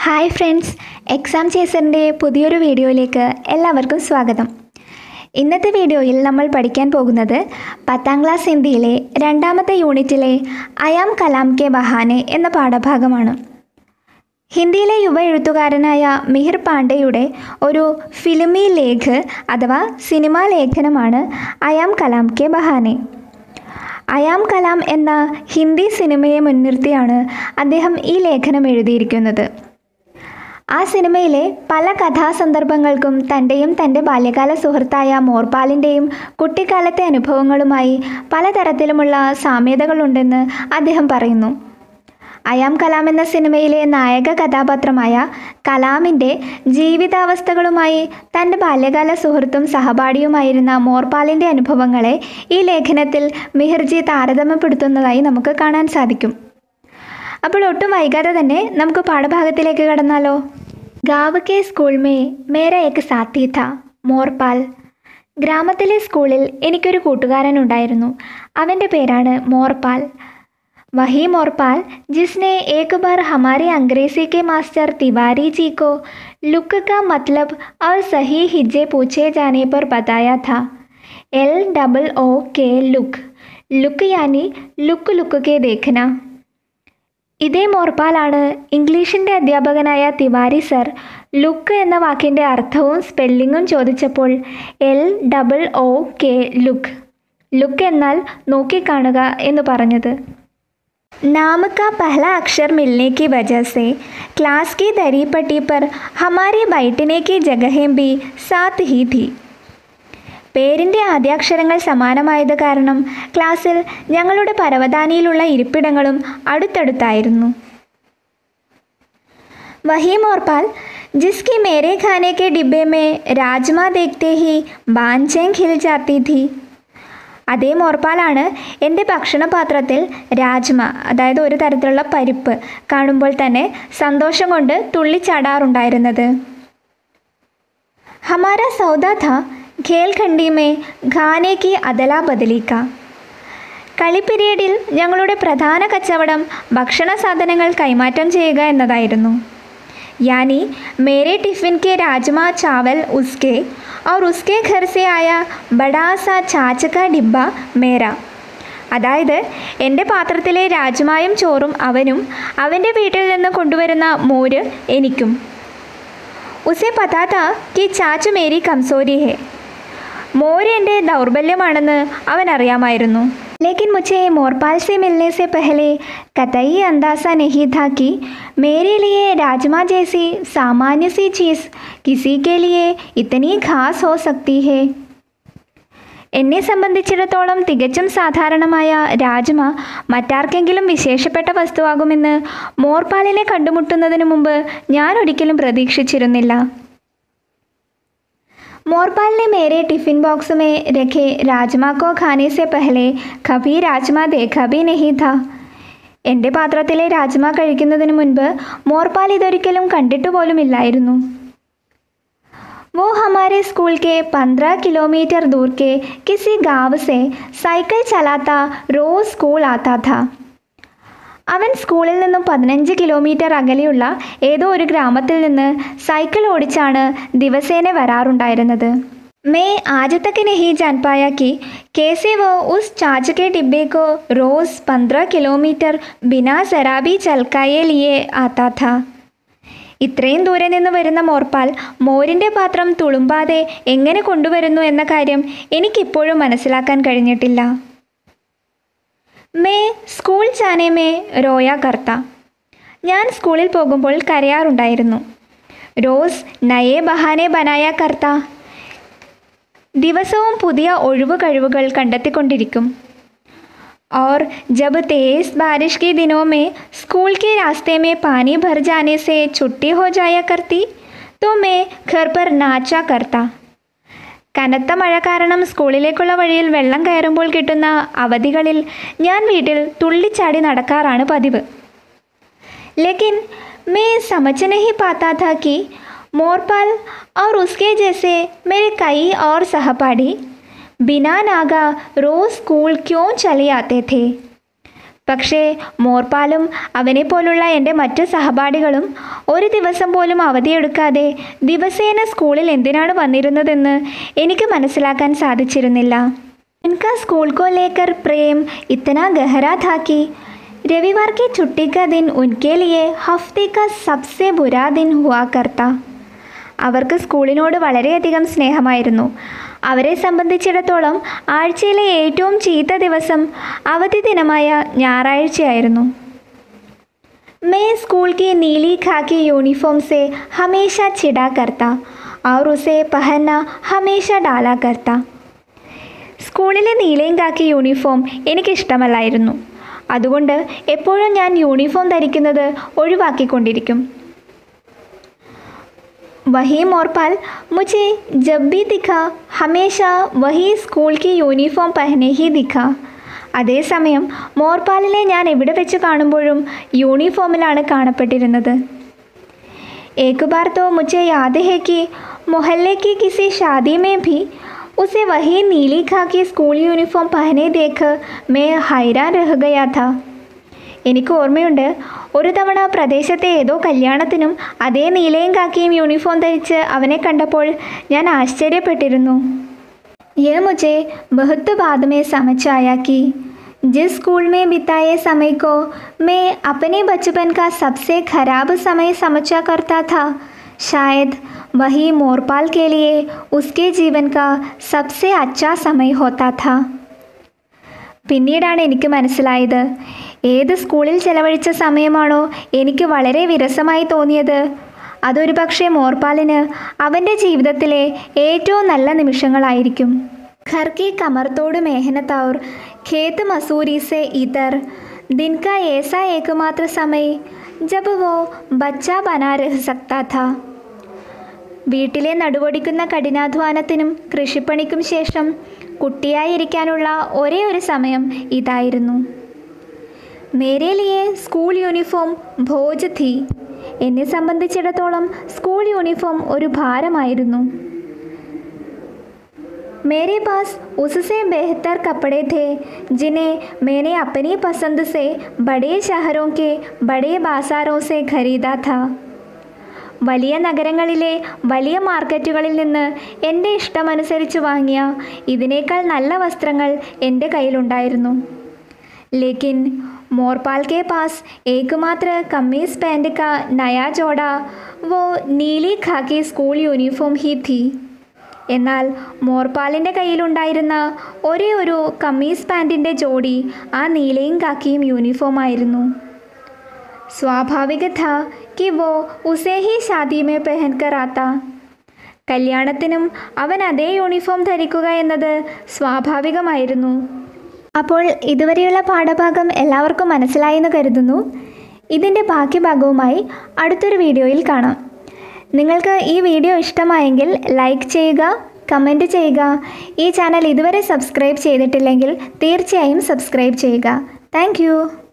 hi friends exam ചേസറിൻ്റെ പുതിയൊരു വീഡിയോയിലേക്ക് എല്ലാവർക്കും സ്വാഗതം ഇന്നത്തെ വീഡിയോയിൽ നമ്മൾ പഠിക്കാൻ പോകുന്നത് പത്താം ക്ലാസ് ഹിന്ദിയിലെ രണ്ടാമത്തെ യൂണിറ്റിലെ അയാം കലാം കെ ബഹാനെ എന്ന പാഠഭാഗമാണ് ഹിന്ദിയിലെ യുവ എഴുത്തുകാരനായ മിഹിർ പാണ്ഡെയുടെ ഒരു ഫിലിമി ലേഖ് അഥവാ സിനിമാ ലേഖനമാണ് അയാം കലാം കെ ബഹാനെ അയാം കലാം എന്ന ഹിന്ദി സിനിമയെ മുൻനിർത്തിയാണ് അദ്ദേഹം ഈ ലേഖനം എഴുതിയിരിക്കുന്നത് ആ സിനിമയിലെ പല കഥാസന്ദർഭങ്ങൾക്കും തൻ്റെയും തൻ്റെ ബാല്യകാല സുഹൃത്തായ മോർപാലിൻ്റെയും കുട്ടിക്കാലത്തെ അനുഭവങ്ങളുമായി പലതരത്തിലുമുള്ള സാമ്യതകളുണ്ടെന്ന് അദ്ദേഹം പറയുന്നു അയാം കലാം എന്ന സിനിമയിലെ നായക കഥാപാത്രമായ കലാമിൻ്റെ ജീവിതാവസ്ഥകളുമായി തൻ്റെ ബാല്യകാല സുഹൃത്തും സഹപാഠിയുമായിരുന്ന മോർപാലിൻ്റെ അനുഭവങ്ങളെ ഈ ലേഖനത്തിൽ മിഹിർജി താരതമ്യപ്പെടുത്തുന്നതായി നമുക്ക് കാണാൻ സാധിക്കും അപ്പോൾ ഒട്ടും വൈകാതെ തന്നെ നമുക്ക് പാഠഭാഗത്തിലേക്ക് കടന്നാലോ ഗാവ് കെ സ്കൂൾ മേ മേര ഏക്ക് സാത്തി ഥ മോർപാൽ ഗ്രാമത്തിലെ സ്കൂളിൽ എനിക്കൊരു കൂട്ടുകാരൻ ഉണ്ടായിരുന്നു അവൻ്റെ പേരാണ് മോർപാൽ वही मोरपाल जिसने एक बार हमारे अंग्रेजी के मास्टर तिवारी जी को लुक का मतलब और सही हिज्जे पूछे जाने पर बताया था L double O K look look यानी ലുക്ക് ലുക്ക് കെ ദേഖന ഇതേ മോർപ്പാലാണ് ഇംഗ്ലീഷിൻ്റെ അധ്യാപകനായ തിവാരി സർ ലുക്ക് എന്ന വാക്കിൻ്റെ അർത്ഥവും സ്പെല്ലിങ്ങും ചോദിച്ചപ്പോൾ L double O K look look എന്നാൽ നോക്കിക്കാണുക എന്ന് പറഞ്ഞത് नाम का पहला अक्षर मिलने की वजह से क्लास की दरी पट्टी पर हमारे बैठने की जगहें भी साथ ही थी പേരിൻ്റെ ആദ്യാക്ഷരങ്ങൾ സമാനമായത് കാരണം ക്ലാസ്സിൽ ഞങ്ങളുടെ പരവതാനിയിലുള്ള ഇരിപ്പിടങ്ങളും അടുത്തടുത്തായിരുന്നു वही मोरपाल जिसकी मेरे खाने के डिब्बे में राजमा देखते ही बांचें खिल जाती थी അതേ മോർപ്പാലാണ് എൻ്റെ ഭക്ഷണപാത്രത്തിൽ രാജ്മ അതായത് ഒരു തരത്തിലുള്ള പരിപ്പ് കാണുമ്പോൾ തന്നെ സന്തോഷം കൊണ്ട് തുള്ളിച്ചാടാറുണ്ടായിരുന്നത് ഹമാര സൗദ ഥ ഖേൽ ഖണ്ഡി മേ ഖാനെ കി അദല ബദലിക്ക കളി പീരീഡിൽ ഞങ്ങളുടെ പ്രധാന കച്ചവടം ഭക്ഷണ സാധനങ്ങൾ കൈമാറ്റം ചെയ്യുക എന്നതായിരുന്നു यानी मेरे टिफ़िन के राजमा चावल उसके और उसके घर से आया बड़ा सा छाछ का डिब्बा मेरा അതായത് എൻ്റെ പാത്രത്തിലെ രാജ്മായും ചോറും അവനും അവൻ്റെ വീട്ടിൽ നിന്ന് കൊണ്ടുവരുന്ന മോര് എനിക്കും ഉസെ പതാത്ത കി ചാച്ച് മേരി കംസോരി ഹെ മോര് എൻ്റെ ദൗർബല്യമാണെന്ന് അവൻ അറിയാമായിരുന്നു लेकिन मुझे मोरपाल से मिलने से पहले कतई अंदाज़ा नहीं था कि मेरे लिए राजमा जैसी सामान्य सी चीज़ किसी के लिए इतनी खास हो सकती है എന്നെ സംബന്ധിച്ചിടത്തോളം തികച്ചും സാധാരണമായ രാജ്മ മറ്റാർക്കെങ്കിലും വിശേഷപ്പെട്ട വസ്തുവാകുമെന്ന് മോർപാലിനെ കണ്ടുമുട്ടുന്നതിന് മുമ്പ് ഞാൻ ഒരിക്കലും പ്രതീക്ഷിച്ചിരുന്നില്ല मोरपाल ने मेरे टिफ़िन बॉक्स में रखे राजमा को खाने से पहले कभी राजमा देखा भी नहीं था എൻ്റെ പാത്രത്തിലെ രാജ്മ കഴിക്കുന്നതിന് മുൻപ് മോർപാൽ ഇതൊരിക്കലും കണ്ടിട്ട് പോലുമില്ലായിരുന്നു वो हमारे स्कूल के पंद्रह किलोमीटर दूर के किसी गांव से साइकिल चलाता रोज स्कूल आता था അവൻ സ്കൂളിൽ നിന്നും പതിനഞ്ച് കിലോമീറ്റർ അകലെയുള്ള ഏതോ ഒരു ഗ്രാമത്തിൽ നിന്ന് സൈക്കിൾ ഓടിച്ചാണ് ദിവസേന വരാറുണ്ടായിരുന്നത് मैं आज तक नहीं जान पाया कि कैसे वो उस चाच के डिब्बे को रोज़ पंद्रह किलोमीटर बिना जरा भी चलकाए लिए आता था ഇത്രയും ദൂരെ നിന്ന് വരുന്ന മോർപ്പാൽ മോരിൻ്റെ പാത്രം തുളുമ്പാതെ എങ്ങനെ കൊണ്ടുവരുന്നു എന്ന കാര്യം എനിക്കിപ്പോഴും മനസ്സിലാക്കാൻ കഴിഞ്ഞിട്ടില്ല മേ സ്കൂൾ ജാനെ മേ റോയ കർത്ത ഞാൻ സ്കൂളിൽ പോകുമ്പോൾ കരയാറുണ്ടായിരുന്നു റോസ് നയേ ബഹാനെ ബനായ കർത്ത ദിവസവും പുതിയ ഒഴിവ് കഴിവുകൾ കണ്ടെത്തിക്കൊണ്ടിരിക്കും और जब तेज़ बारिश के दिनों में स्कूल के रास्ते में पानी भर जाने से छुट्टी हो जाया करती तो मैं घर पर नाचा करता കനത്ത മഴ കാരണം സ്കൂളിലേക്കുള്ള വഴിയിൽ വെള്ളം കയറുമ്പോൾ കിട്ടുന്ന അവധികളിൽ ഞാൻ വീട്ടിൽ തുള്ളിച്ചാടി നടക്കാറാണ് പതിവ് लेकिन मैं समझ नहीं पाता था कि मोरपाल और उसके जैसे मेरे कई और सहपाठी बिना नागा रोज़ स्कूल क्यों चले आते थे പക്ഷേ മോർപ്പാലും അവനെപ്പോലുള്ള എൻ്റെ മറ്റു സഹപാഠികളും ഒരു ദിവസം പോലും അവധിയെടുക്കാതെ ദിവസേന സ്കൂളിൽ എന്തിനാണ് വന്നിരുന്നതെന്ന് എനിക്ക് മനസ്സിലാക്കാൻ സാധിച്ചിരുന്നില്ല उनका स्कूल को लेकर प्रेम इतना गहरा था कि रविवार की छुट्टी का दिन उनके लिए हफ्ते का सबसे बुरा दिन हुआ करता അവർക്ക് സ്കൂളിനോട് വളരെയധികം സ്നേഹമായിരുന്നു അവരെ സംബന്ധിച്ചിടത്തോളം ആഴ്ചയിലെ ഏറ്റവും ചീത്ത ദിവസം അവധി ദിനമായ ഞായറാഴ്ചയായിരുന്നു मैं स्कूल की नीली खाकी यूनिफॉर्म से हमेशा चिढ़ा करता और उसे पहनना हमेशा डाला करता സ്കൂളിലെ നീലയും കാക്കി യൂണിഫോം എനിക്കിഷ്ടമല്ലായിരുന്നു അതുകൊണ്ട് എപ്പോഴും ഞാൻ യൂണിഫോം ധരിക്കുന്നത് ഒഴിവാക്കിക്കൊണ്ടിരിക്കും वही मोरपाल मुझे जब भी दिखा हमेशा वही स्कूल की യൂണിഫോം पहने ही दिखा അതേസമയം മോർപാലിനെ ഞാൻ എവിടെ വെച്ച് കാണുമ്പോഴും യൂണിഫോമിലാണ് കാണപ്പെട്ടിരുന്നത് एक बार तो मुझे याद है कि मोहल्ले की किसी शादी में भी उसे वही नीली खाकी स्कूल यूनिफॉर्म पहने देख मैं हैरान रह गया था എനിക്ക് ഓർമ്മയുണ്ട് ഒരു തവണ പ്രദേശത്തെ ഏതോ കല്യാണത്തിനും അതേ നീലയും കാക്കിയും യൂണിഫോം ധരിച്ച് അവനെ കണ്ടപ്പോൾ ഞാൻ ആശ്ചര്യപ്പെട്ടിരുന്നു यह मुझे बहुत बाद में समझ आया कि जिस स्कूल में बिताए समय को मैं अपने बचपन का सबसे खराब समय समझा करता था शायद वही मोरपाल के लिए उसके जीवन का सबसे अच्छा समय होता था പിന്നീടാണ് എനിക്ക് മനസ്സിലായത് ഏത് സ്കൂളിൽ ചെലവഴിച്ച സമയമാണോ എനിക്ക് വളരെ വിരസമായി തോന്നിയത് അതൊരു പക്ഷേ മോർപ്പാലിന് അവൻ്റെ ജീവിതത്തിലെ ഏറ്റവും നല്ല നിമിഷങ്ങളായിരിക്കും घर की कमरतोड़ मेहनत और खेत मसूरी से इधर दिन का ऐसा एकमात्र समय जब वो बच्चा बना रह सकता था വീട്ടിലെ നടുവൊടിക്കുന്ന കഠിനാധ്വാനത്തിനും കൃഷിപ്പണിക്കും ശേഷം കുട്ടിയായിരിക്കാനുള്ള ഒരേ ഒരു സമയം ഇതായിരുന്നു മേരെ ലിയെ സ്കൂൾ യൂണിഫോം ഭോജ് ഥി എന്നെ സംബന്ധിച്ചിടത്തോളം സ്കൂൾ യൂണിഫോം ഒരു ഭാരമായിരുന്നു मेरे पास उससे बेहतर कपड़े थे जिन्हें मैंने अपनी पसंद से बड़े शहरों के बड़े बाजारों से खरीदा था വലിയ നഗരങ്ങളിലെ വലിയ മാർക്കറ്റുകളിൽ നിന്ന് എൻ്റെ ഇഷ്ടമനുസരിച്ച് വാങ്ങിയ ഇതിനേക്കാൾ നല്ല വസ്ത്രങ്ങൾ എൻ്റെ കയ്യിലുണ്ടായിരുന്നു लेकिन मोरपाल के पास एकमात्र कमीज पैंट का नया जोड़ा वो नीली खाकी स्कूल യൂണിഫോം ही थी എന്നാൽ മോർപാലിൻ്റെ കയ്യിലുണ്ടായിരുന്ന ഒരേ ഒരു കമ്മീസ് പാൻറ്റിൻ്റെ ജോഡി ആ നീലയും കാക്കിയും യൂണിഫോം ആയിരുന്നു സ്വാഭാവിക ഥ कि वो उसे ही शादी में पहन कर आता കല്യാണത്തിനും അവൻ അതേ യൂണിഫോം ധരിക്കുക എന്നത് സ്വാഭാവികമായിരുന്നു അപ്പോൾ ഇതുവരെയുള്ള പാഠഭാഗം എല്ലാവർക്കും മനസ്സിലായി എന്ന് കരുതുന്നു ഇതിൻ്റെ ബാക്കി ഭാഗവുമായി അടുത്തൊരു വീഡിയോയിൽ കാണാം നിങ്ങൾക്ക് ഈ വീഡിയോ ഇഷ്ടമായെങ്കിൽ ലൈക്ക് ചെയ്യുക കമൻറ്റ് ചെയ്യുക ഈ ചാനൽ ഇതുവരെ സബ്സ്ക്രൈബ് ചെയ്തിട്ടില്ലെങ്കിൽ തീർച്ചയായും സബ്സ്ക്രൈബ് ചെയ്യുക താങ്ക്